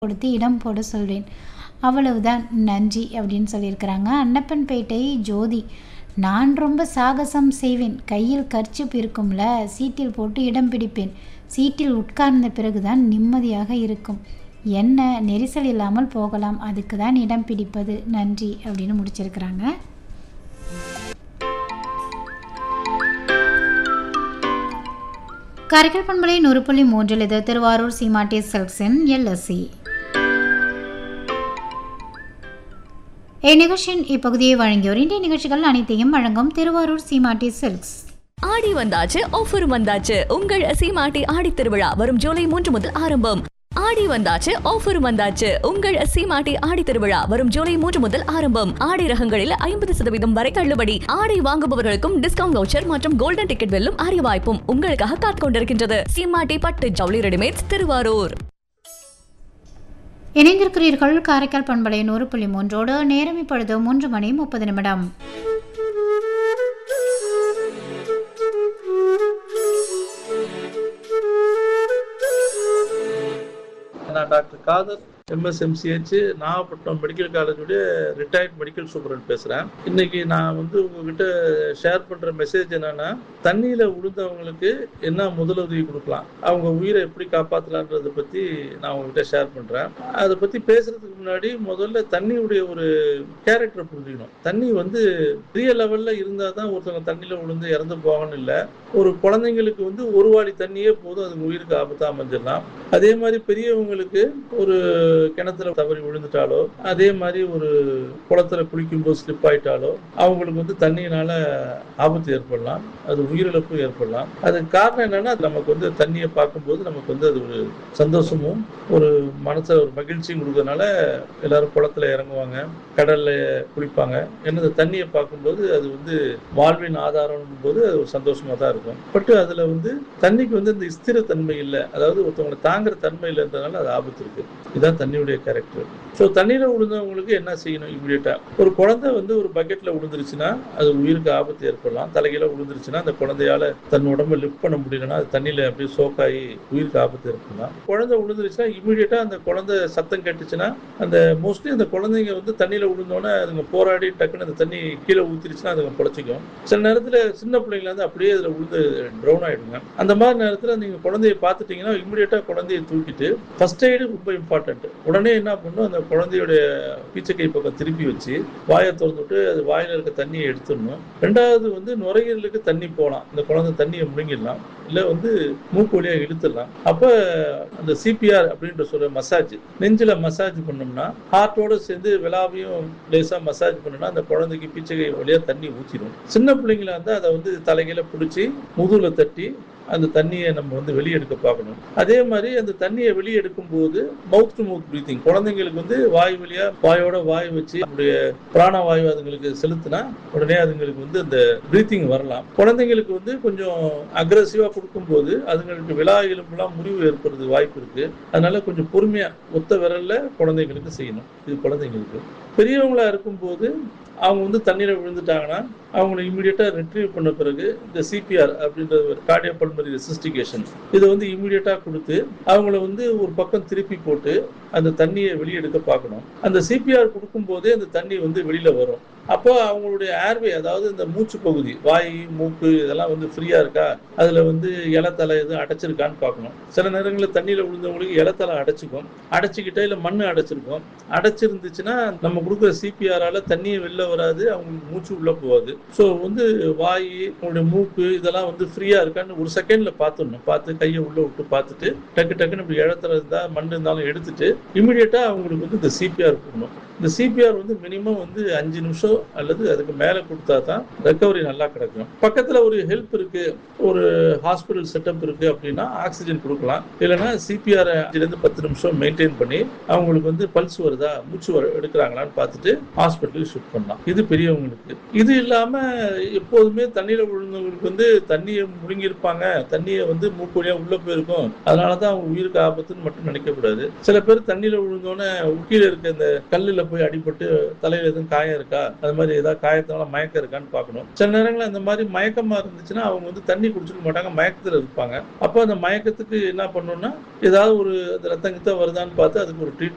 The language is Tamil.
கொடுத்து இடம் போட சொல்வேன் அவ்வளவுதான் நன்றி அப்படின்னு சொல்லியிருக்கிறாங்க அன்னப்பன்பேட்டை ஜோதி நான் ரொம்ப சாகசம் செய்வேன் கையில் கர்ச்சிப் இருக்கும்ல சீட்டில் போட்டு இடம் பிடிப்பேன் சீட்டில் உட்கார்ந்த பிறகுதான் நிம்மதியாக இருக்கும் என்ன நெரிசல் இல்லாமல் போகலாம் அதுக்கு தான் இடம் பிடிப்பது நன்றி அப்படின்னு முடிச்சிருக்கிறாங்க கரைக்கல் பண்பலை நூறு புள்ளி மூன்றில் இது திருவாரூர் சீமாட்டி சில்க்ஸின் எல்எஸ்சி இந்நிகழ்ச்சியின் இப்பகுதியை வழங்கியோர் இன்றைய நிகழ்ச்சிகள் அனைத்தையும் வழங்கும் திருவாரூர் சீமாட்டி சில்க்ஸ் ஆடி வந்தாச்சு ஆஃபர் வந்தாச்சு உங்கள் சீமாட்டி ஆடி திருவிழா வரும் ஜூலை மூன்று முதல் ஆரம்பம் ஆடி வந்தாச்சு ஆஃபர் வந்தாச்சு உங்கள் சீமாட்டி ஆடி திருவிழா வரும் ஜூலை மூன்று முதல் ஆரம்பம் ஆடை ரகங்களில் ஐம்பது சதவீதம் வரை தள்ளுபடி ஆடை வாங்குபவர்களுக்கும் டிஸ்கவுண்ட் வவுச்சர் மற்றும் கோல்டன் டிக்கெட் வெல்லும் அரிய வாய்ப்பும் உங்களுக்காக காத்துக் கொண்டிருக்கின்றது சீமாட்டி பட்டு ஜவுளி ரெடிமேட்ஸ் திருவாரூர் இணைந்திருக்கிறீர்கள் காரைக்கால் பண்பலை நூறு புள்ளி மூன்றோடு நேரம் இப்பொழுது மூன்று மணி முப்பது நிமிடம் நான் doctor Kader MS MCh Nagapattinam medical காலேஜுடைய ரிட்டையர்ட் மெடிக்கல் சூப்பரண்ட் பேசுகிறேன் இன்னைக்கு நான் வந்து உங்ககிட்ட ஷேர் பண்ணுற மெசேஜ் என்னன்னா தண்ணியில் விழுந்தவங்களுக்கு என்ன முதலுதவி கொடுக்கலாம் அவங்க உயிரை எப்படி காப்பாற்றலான்றதை பற்றி நான் உங்ககிட்ட ஷேர் பண்ணுறேன் அதை பற்றி பேசுறதுக்கு முன்னாடி முதல்ல தண்ணியுடைய ஒரு கேரக்டரை புரிஞ்சுக்கணும் தண்ணி வந்து பெரிய லெவலில் இருந்தால் தான் ஒருத்தவங்க தண்ணியில் விழுந்து இறந்து போகணும்னு இல்லை ஒரு குழந்தைங்களுக்கு வந்து ஒரு வாடி தண்ணியே போதும் அதுக்கு உயிருக்கு ஆபத்தாக அமைஞ்சிடலாம் அதே மாதிரி பெரியவங்களுக்கு ஒரு கிணத்துல தவறி விழுந்துட்டாலோ அதே மாதிரி ஒரு குளத்துல குளிக்கும்போது ஸ்லிப் ஆயிட்டாலோ அவங்களுக்கு வந்து தண்ணியினால ஆபத்து ஏற்படலாம் அது உயிரிழப்பு ஏற்படலாம் அதுக்கு காரணம் என்னன்னா அது நமக்கு வந்து தண்ணியை பார்க்கும்போது நமக்கு வந்து அது ஒரு சந்தோஷமும் ஒரு மனசுல ஒரு மகிழ்ச்சியும் கொடுக்கறதுனால எல்லாரும் குளத்துல இறங்குவாங்க கடல்ல குளிப்பாங்க ஏன்னா அந்த தண்ணியை பார்க்கும்போது அது வந்து வாழ்வின் ஆதாரம் போது அது ஒரு சந்தோஷமா தான் இருக்கும் பட் அதுல வந்து தண்ணிக்கு வந்து இந்த ஸ்திரத்தன்மை இல்லை அதாவது ஒருத்தவங்களை தாங்குற தன்மை இல்லைன்றதுனால அது ஆபத்து இருக்கு இதுதான் தண்ணியுடைய கேரக்டர் ஸோ தண்ணியில விழுந்தவங்களுக்கு என்ன செய்யணும் இமீடியட்டா ஒரு குழந்தை வந்து ஒரு பக்கெட்ல விழுந்துருச்சுன்னா அது உயிருக்கு ஆபத்து ஏற்படலாம் தலைகீழ விழுந்துருச்சுன்னா அந்த குழந்தையால தன் உடம்ப லிஃப்ட் பண்ண முடியலன்னா அது தண்ணியில அப்படியே சோக்காகி உயிருக்கு ஆபத்து ஏற்படலாம் குழந்தை விழுந்துருச்சுன்னா இமீடியட்டா அந்த குழந்தை சத்தம் கேட்டுச்சுன்னா அந்த மோஸ்ட்லி அந்த குழந்தைங்க வந்து தண்ணியில விழுந்தோன்னே அதுங்க போராடி டக்குன்னு அந்த தண்ணி கீழே ஊத்திருச்சுன்னா அதுங்க பொழைச்சிக்கும் சில நேரத்துல சின்ன பிள்ளைங்கள வந்து அப்படியே அதுல விழுந்து ட்ரௌன் ஆயிடுங்க அந்த மாதிரி நேரத்துல நீங்க குழந்தைய பார்த்துட்டீங்கன்னா இமீடியட்டா குழந்தைய தூக்கிட்டு ஃபர்ஸ்ட் எய்டு ரொம்ப இம்பார்ட்டன்ட் உடனே என்ன பண்ணும் அந்த குழந்தையுடைய பீச்சக்கை பக்கம் திருப்பி வச்சு வாயை திறந்துட்டு அது வாயில இருக்க தண்ணியை எடுத்துடணும் ரெண்டாவது வந்து நுரையீரலுக்கு தண்ணி போகலாம் இந்த குழந்தை தண்ணியை முழுங்கிடலாம் இல்லை வந்து மூக்கு வழியா இழுத்துடலாம் அப்ப அந்த சிபிஆர் அப்படின்ற சொல்ற மசாஜ் நெஞ்சில மசாஜ் பண்ணோம்னா ஹார்ட்டோட சேர்ந்து விழாவையும் லேசா மசாஜ் பண்ணோம்னா அந்த குழந்தைக்கு பீச்சக்கை வழியா தண்ணி ஊற்றிடும் சின்ன பிள்ளைங்களா இருந்தா அதை வந்து தலைகையில பிடிச்சி முதுகுல தட்டி அந்த தண்ணியை நம்ம வந்து வெளியெடுக்க பார்க்கணும் அதே மாதிரி அந்த தண்ணியை வெளியெடுக்கும் போது மவுத் டு மவுத் பிரீத்திங் குழந்தைங்களுக்கு வந்து வாய் வழியா வாயோட வாய் வச்சு நம்முடைய பிராணவாயு அதுங்களுக்கு செலுத்தினா உடனே அதுங்களுக்கு வந்து அந்த பிரீத்திங் வரலாம் குழந்தைங்களுக்கு வந்து கொஞ்சம் அக்ரஸிவா கொடுக்கும்போது அதுங்களுக்கு விழா எலும்புலாம் முறிவு ஏற்படுறது வாய்ப்பு இருக்கு அதனால கொஞ்சம் பொறுமையா ஒத்த விரல்ல குழந்தைங்களுக்கு செய்யணும் இது குழந்தைங்களுக்கு பெரியவங்களா இருக்கும்போது அவங்க வந்து தண்ணீரை விழுந்துட்டாங்கன்னா அவங்களை இமீடியட்டா ரிட்ரீவ் பண்ண பிறகு இந்த சிபிஆர் அப்படின்ற ஒரு கார்டியோ பல்மரி ரெசிஸ்டிகேஷன் இதை வந்து இமீடியட்டா கொடுத்து அவங்கள வந்து ஒரு பக்கம் திருப்பி போட்டு அந்த தண்ணியை வெளியெடுக்க பார்க்கணும் அந்த சிபிஆர் கொடுக்கும் போதே அந்த தண்ணி வந்து வெளியில வரும் அப்போ அவங்களுடைய ஏர்வே அதாவது இந்த மூச்சு பகுதி வாய் மூக்கு இதெல்லாம் வந்து ஃப்ரீயா இருக்கா அதுல வந்து இலத்தலை எதுவும் அடைச்சிருக்கான்னு பார்க்கணும் சில நேரங்களில் தண்ணியில விழுந்தவங்களுக்கு இலத்தலை அடைச்சிக்கும் அடைச்சிக்கிட்டே இல்லை மண்ணு அடைச்சிருக்கும் அடைச்சிருந்துச்சுன்னா நம்ம கொடுக்குற சிபிஆரால தண்ணியை வெளில வராது அவங்களுக்கு மூச்சு உள்ள போகாது ஸோ வந்து வாய் உங்களுடைய மூக்கு இதெல்லாம் வந்து ஃப்ரீயா இருக்கான்னு ஒரு செகண்ட்ல பார்த்துடணும் பார்த்து கையை உள்ள விட்டு பார்த்துட்டு டக்கு டக்குன்னு இப்படி இடத்துல இருந்தா மண் இருந்தாலும் எடுத்துட்டு இமீடியட்டா அவங்களுக்கு வந்து இந்த சிபிஆர் கொடுக்கணும் இந்த சிபிஆர் வந்து மினிமம் வந்து அஞ்சு நிமிஷம் அல்லது அதுக்கு மேல கொடுத்தா தான் ரெக்கவரி நல்லா கிடைக்கும் பக்கத்துல ஒரு ஹெல்ப் இருக்கு ஒரு ஹாஸ்பிட்டல் செட்டப் இருக்கு அப்படின்னா ஆக்சிஜன் கொடுக்கலாம் இல்லைன்னா சிபிஆர் அஞ்சுல இருந்து பத்து நிமிஷம் மெயின்டைன் பண்ணி அவங்களுக்கு வந்து பல்ஸ் வருதா மூச்சு வர எடுக்கிறாங்களான்னு பார்த்துட்டு ஹாஸ்பிட்டலுக்கு ஷிஃப்ட் பண்ணலாம் இது பெரியவங்களுக்கு இது இல்லாம எப்போதுமே தண்ணியில விழுந்தவங்களுக்கு வந்து தண்ணியை முழுங்கியிருப்பாங்க தண்ணியை வந்து மூக்கு வழியா உள்ள போயிருக்கும் அதனாலதான் அவங்க உயிருக்கு ஆபத்துன்னு மட்டும் நினைக்கக்கூடாது சில பேர் தண்ணியில விழுந்தோன்னே கீழே இருக்க இந்த கல்லுல போய் அடிபட்டு தலையில எதுவும் காயம் இருக்கா அது மாதிரி ஏதாவது காயத்தினால மயக்கம் இருக்கான்னு பார்க்கணும் சில நேரங்களில் அந்த மாதிரி மயக்கமா இருந்துச்சுன்னா அவங்க வந்து தண்ணி குடிச்சிக்க மாட்டாங்க மயக்கத்துல இருப்பாங்க அப்போ அந்த மயக்கத்துக்கு என்ன பண்ணணும்னா ஏதாவது ஒரு ரத்தம் கித்த வருதான்னு பார்த்து அதுக்கு ஒரு ட்ரீட்மெண்ட்